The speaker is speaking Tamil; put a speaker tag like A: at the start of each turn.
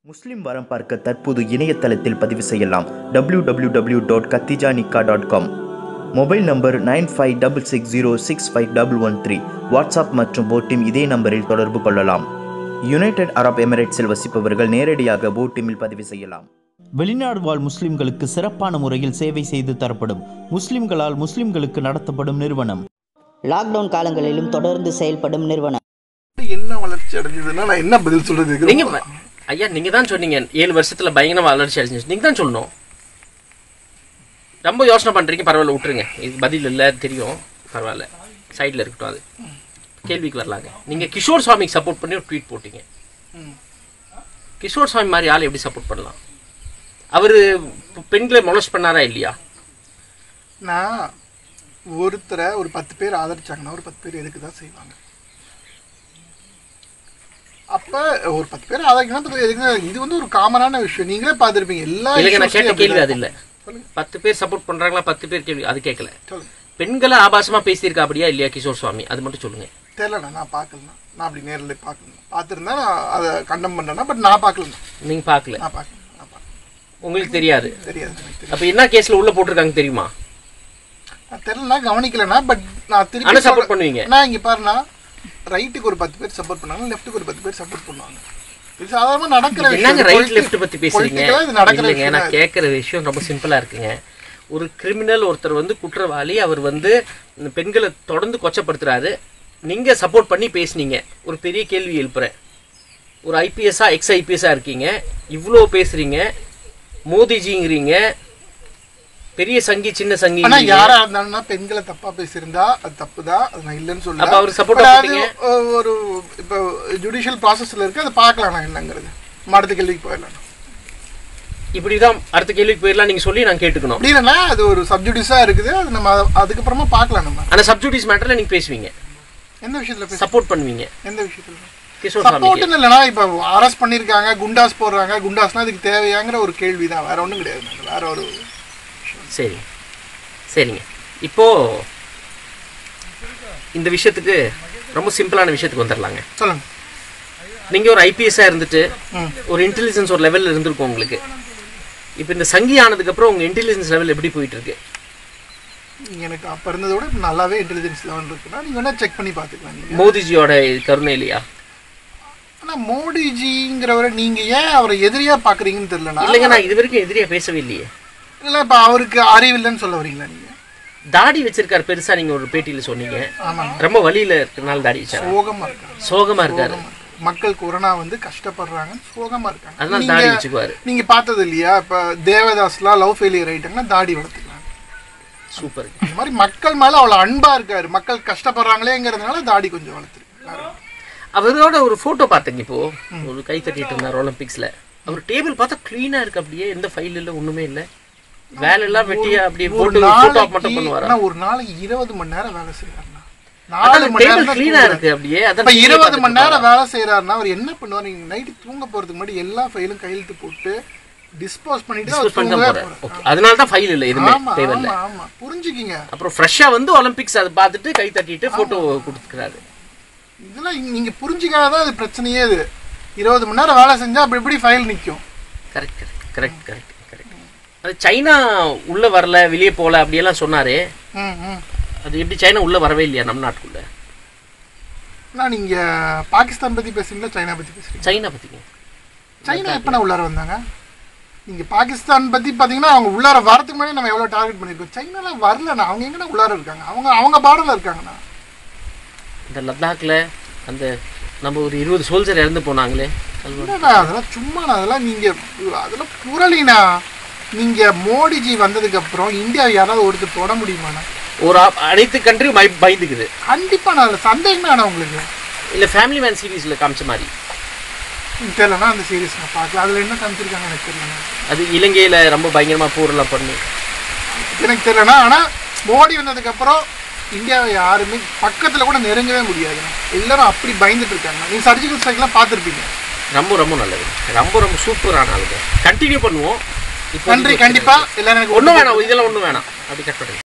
A: முஸ்லிம் வரம் பார்க்க தற்போது இணையதளத்தில் பதிவு செய்யலாம் www.katijanikaa.com dot Katijanikaa dot com mobile number nine five double six zero six five double one three WhatsApp மற்றும் போட்டிம் இதே நம்பரில் தொடர்பு கொள்ளலாம் யுனைடெட் அரப் எமிரேட்ஸில் வசிப்பவர்கள் நேரடியாக போட்டிமில் பதிவு செய்யலாம் வெளிநாடு வாழ் முஸ்லிம்களுக்கு சிறப்பான முறையில் சேவை செய்து தரப்படும் முஸ்லிம்களால் முஸ்லிம்களுக்கு நடத்தப்படும் நிறுவனம்
B: லாக்டவுன் காலங்களிலும் தொடர்ந்து செயல்படும் நிறுவனம்
C: என்ன வளர்ச்சி அடைஞ்சதுன்னா நான் என்ன பதில் சொல்றது இதுக்கு?
D: நீங்க ப- ஐயா நீங்க தான் சொன்னீங்க ஏழு வருஷத்துல பயங்கரமா வளர்ச்சி அடைஞ்சிச்சு நீங்க தான் சொல்லணும் ரொம்ப யோசனை பண்றீங்க பரவாயில்ல விட்டுருங்க இது பதில் இல்ல தெரியும் பரவாயில்ல சைடுல இருக்கட்டும் அது கேள்விக்கு வரலாங்க நீங்க கிஷோர் சுவாமிக்கு சப்போர்ட் பண்ணி ஒரு ட்வீட் போட்டீங்க கிஷோர் சுவாமி மாதிரி ஆள் எப்படி சப்போர்ட் பண்ணலாம் அவரு பெ- பெண்களை மொலஸ்ட் பண்ணாரா இல்லையா
C: நான் ஒருத்தரை ஒரு பத்து பேர் ஆதரிச்சாங்கன்னா ஒரு பத்து பேர் எதுக்கு தான் செய்வாங்க அப்ப ஒரு பத்து பேர் ஆதரிக்கணும் பத்து பேர் எதுக்கு தான் இது வந்து ஒரு காமனான விஷயம் நீங்களே பார்த்திருப்பீங்க எல்லா
D: இல்லைங்க நான்
C: issues-லயும்
D: கேட்ட கேள்வி
C: அப்படிதான்
D: அது இல்ல
C: சொல்லுங்க.
D: பத்து பேர் சப்போர்ட் பண்றாங்களா பத்து பேர் கேள்வி அது கேட்கல
C: சொல்லுங்க
D: பெண்களை ஆபாசமா பேசியிருக்கா அப்படியா இல்லையா கிஷோர் சுவாமி அது மட்டும் சொல்லுங்க
C: தெரியலண்ணா நான் பார்க்கலண்ணா நான் அப்படி நேரில் பார்க்கணும் பார்த்துருந்தா நான் அதை கண்டம் பண்ணேன்னா பட் நான் பார்க்கலண்ணா
D: நீங்க பார்க்கல
C: நான் பார்க்கல நான் பார்க்கல
D: உங்களுக்கு தெரியாது
C: தெரியாது எனக்கு தெரியாது
D: அப்ப என்ன கேஸ்ல உள்ள போட்டிருக்காங்க தெரியுமா
C: நான் தெரியலண்ணா கவனிக்கலண்ணா பட் நான்
D: ஆனா
C: திருப்பி
D: support
C: சொல்றேன்.
D: பண்ணுவீங்க.
C: நான் இங்க பாருண்ணா ரைட்டுக்கு ஒரு பத்து பேர் சப்போர்ட் பண்ணாங்க லெஃப்ட்டுக்கு ஒரு பத்து பேர் சப்போர்ட் பண்ணுவாங்க இது சாதாரணமா நடக்கிற
D: என்னங்க
C: விஷயம்.
D: ரைட்
C: Politi-
D: லெஃப்ட் பத்தி பேசுறீங்க
C: politically இது நடக்கிற
D: இல்லைங்க
C: விஷயம்
D: நான்
C: தான்.
D: கேட்கிற விஷயம் ரொம்ப சிம்பிளா இருக்குங்க ஒரு கிரிமினல் ஒருத்தர் வந்து குற்றவாளி அவர் வந்து இந்த பெண்களை தொடர்ந்து கொச்சப்படுத்துறாரு நீங்க சப்போர்ட் பண்ணி பேசுனீங்க ஒரு பெரிய கேள்வி எழுப்புறேன் ஒரு ஐபிஎஸ்ஆ எக்ஸ் ஐபிஎஸ்ஆ இருக்கீங்க இவ்வளோ பேசுறீங்க மோதிஜிங்கிறீங்க பெரிய சங்கி சின்ன சங்கி
C: ஆனா யாரா இருந்தாலும்னா பெண்களை தப்பா பேசியிருந்தா அது தப்பு தான் அது நான் இல்லைன்னு சொல்ல
D: அப்ப அவருக்கு support ஆ போட்டீங்க?
C: ஒரு இப்போ ஜுடிஷியல் ப்ராசஸ்ல இருக்கு அதை பார்க்கலாம் நான் என்னங்கிறது நம்ம அடுத்த கேள்விக்கு போயிடலாம்
D: இப்படிதான் அடுத்த கேள்விக்கு போயிடலாம் நீங்க சொல்லி நான் கேட்டுக்கணும்
C: அப்படி இல்லைன்னா அது ஒரு சப்ஜுடிஸா இருக்குது அது நம்ம அத- அதுக்கப்புறமா பார்க்கலாம் நம்ம
D: ஆனா சப்ஜூடிஸ் மேட்டர்ல நீங்க பேசுவீங்க
C: எந்த விஷயத்துல பேச
D: சப்போர்ட் பண்ணுவீங்க
C: எந்த விஷயத்துல
D: கிஷோர் சாமிக்கு
C: சப்போர்ட்னு இல்லைனா இப்போ அரெஸ்ட் பண்ணியிருக்காங்க குண்டாஸ் போடுறாங்க குண்டாஸ்னா அதுக்கு தேவையாங்கிற ஒரு கேள்வி தான் வேற ஒன்றும் கிடையாது வேற ஒரு
D: சரி சரிங்க இப்போ இந்த விஷயத்துக்கு ரொம்ப சிம்பிளான விஷயத்துக்கு வந்துடலாங்க
C: சொல்லுங்க
D: நீங்க ஒரு ஐபிஎஸ்ஸா இருந்துட்டு
C: ம்.
D: ஒரு இன்டெலிஜென்ஸ் ஒரு லெவல்ல இருந்திருக்கும் உங்களுக்கு இப்போ இந்த சங்கி ஆனதுக்கு அப்புறம் உங்க இன்டெலிஜென்ஸ் லெவல் எப்படி போயிட்டு இருக்கு
C: எனக்கு அப்போ இருந்ததை விட இப்ப நல்லாவே இன்டெலிஜென்ஸ் லெவல் இருக்குன்னா நீங்கள் வேணால் செக் பண்ணி பார்த்துக்கலாம் நீங்கள்
D: மோதிஜியோட கருணை இல்லையா
C: ஆனால் மோடிஜிங்கிறவரை நீங்கள் ஏன் அவரை எதிரியாக பார்க்குறீங்கன்னு தெரியலண்ணா
D: இல்லைங்க நான் இது வரைக்கும் எதிரியா பேசவே இல்லையே
C: இல்லை இப்போ அவருக்கு அறிவில்லைன்னு சொல்ல வரீங்களா நீங்கள்
D: தாடி வச்சிருக்காரு பெருசா நீங்க ஒரு பேட்டியில சொன்னீங்க
C: ஆமாம்
D: ரொம்ப வலியில இருக்கனால தாடி வச்சாரு
C: சோகமாக இருக்காங்க
D: சோகமா இருக்காரு
C: மக்கள் கொரோனா வந்து கஷ்டப்படுறாங்க சோகமாக இருக்காங்க
D: அதனால தாடி வச்சுக்குவாரு
C: நீங்கள் பார்த்தது இல்லையா இப்போ தேவதாஸ்லாம் லவ் ஃபெயிலியர் ஆயிட்டாங்கன்னா தாடி வளர்த்துக்கலாம்
D: சூப்பர்
C: அந்த மாதிரி மக்கள் மேல அவ்வளவு அன்பா இருக்காரு மக்கள் கஷ்டப்படுறாங்களேங்கிறதுனால தாடி கொஞ்சம் வளர்த்துருக்கு
D: அவரோட ஒரு போட்டோ பார்த்தேங்க இப்போ ஒரு கை தட்டிட்டு இருந்தார் ஒலிம்பிக்ஸ்ல அவர் டேபிள் பார்த்தா க்ளீனா இருக்கு அப்படியே எந்த ஃபைல் இல்ல ஒண்ணுமே இல்ல வேலை எல்லாம் வெட்டியா அப்படியே
C: ஒரு
D: போட்டு போட்டோ மட்டும்
C: நாளைக்கு
D: பண்ணுவாரா
C: ஆனா ஒரு நாளைக்கு இருபது மணி நேரம் வேலை செய்யறாருண்ணா நாலு
D: அதான்
C: மணி
D: டேபிள்
C: நேரம் தான்
D: க்ளீனா
C: தூங்குறாரு.
D: இருக்கு அப்படியே அதான்
C: இப்ப
D: TV
C: இருபது
D: பார்த்துட்டு
C: மணி நேரம்
D: இருப்பாரா?
C: வேலை செய்யறாருன்னா அவர் என்ன பண்ணுவார் நீங்க நைட்டு தூங்க போறதுக்கு முன்னாடி எல்லா ஃபைலும் கையெழுத்து போட்டு டிஸ்போஸ் பண்ணிட்டு தான்
D: Dispose
C: அவர்
D: பண்ணி தான்
C: தூங்கவே
D: போறேன்
C: போறாரு.
D: ஓகே அதனால தான் ஃபைல் இல்ல எதுவுமே
C: ஆமா
D: தேவையில்ல
C: ஆமா ஆமா புரிஞ்சுக்கிங்க
D: அப்புறம் ஃப்ரெஷ்ஷா வந்து ஒலிம்பிக்ஸ் அதை பார்த்துட்டு கை தட்டிட்டு போட்டோ கொடுத்துக்கிறாரு
C: இதெல்லாம் இங்க- நீங்க புரிஞ்சுக்காதான் அது பிரச்சனையே இது இருபது மணி நேரம் வேலை செஞ்சா அப்படி எப்படி ஃபைல் நிக்கும்
D: correct correct correct correct correct அது சைனா உள்ள வரல வெளியே போல அப்படியெல்லாம் சொன்னாரு
C: ம் ம்
D: அது எப்படி சைனா உள்ள வரவே இல்லையா நம்ம நாட்டுக்குள்ள
C: நான் நீங்க பாகிஸ்தான் பத்தி பேசுறீங்களா சைனா பத்தி பேசுறீங்க
D: சைனா பத்திங்க
C: சைனா எப்ப உள்ளார வந்தாங்க நீங்க பாகிஸ்தான் பத்தி பாத்தீங்கன்னா அவங்க உள்ளார வரதுக்கு முன்னாடி நம்ம எவ்வளவு டார்கெட் பண்ணிருக்கோம் சைனால வரலண்ணா அவங்க எங்கண்ணா உள்ளார இருக்காங்க அவங்க அவங்க பார்டர்ல இருக்காங்கண்ணா
D: இந்த லத்தாக்ல அந்த நம்ம ஒரு இருபது சோல்ஜர் இறந்து போனாங்களே அது
C: என்னடா அதெல்லாம் சும்மா அதெல்லாம் நீங்க அதெல்லாம் புரளினா நீங்க மோடிஜி வந்ததுக்கு அப்புறம் இந்தியா யாராவது ஒருத்தர் தொட முடியுமாண்ணா
D: ஒரு ஆ- அனைத்து கண்ட்ரியும் பய பயந்துக்குது
C: கண்டிப்பா நான் அதுல சந்தேகமே வேணாம் உங்களுக்கு
D: இல்ல ஃபேமிலி மேன் சீரீஸ்ல காமிச்ச மாதிரி
C: எனக்கு தெரியலண்ணா அந்த சீரிஸ் நான் பார்க்கல அதுல என்ன காமிச்சிருக்காங்க எனக்கு தெரியலண்ணா
D: அது இலங்கையில ரொம்ப பயங்கரமா போரெல்லாம் பண்ணி
C: எனக்கு தெரியலண்ணா ஆனா மோடி வந்ததுக்கு அப்புறம் இந்தியாவை யாருமே பக்கத்துல கூட நெருங்கவே முடியாது எல்லாரும் அப்படி பயந்துட்டு இருக்காங்க நீங்க சர்ஜிக்கல் ஸ்ட்ரைக்லாம் பார்த்துருப்பீங்க
D: ரொம்ப ரொம்ப நல்லது ரொம்ப ரொம்ப சூப்பரான ஆளுங்க கண்டினியூ பண்ணுவோம் இப்போ
C: நன்றி கண்டிப்பா எல்லாரும் எனக்கு
D: ஒன்றும் வேணாம் இதெல்லாம் ஒன்றும் வேணாம் அப்படி கட் பண்ணுங்க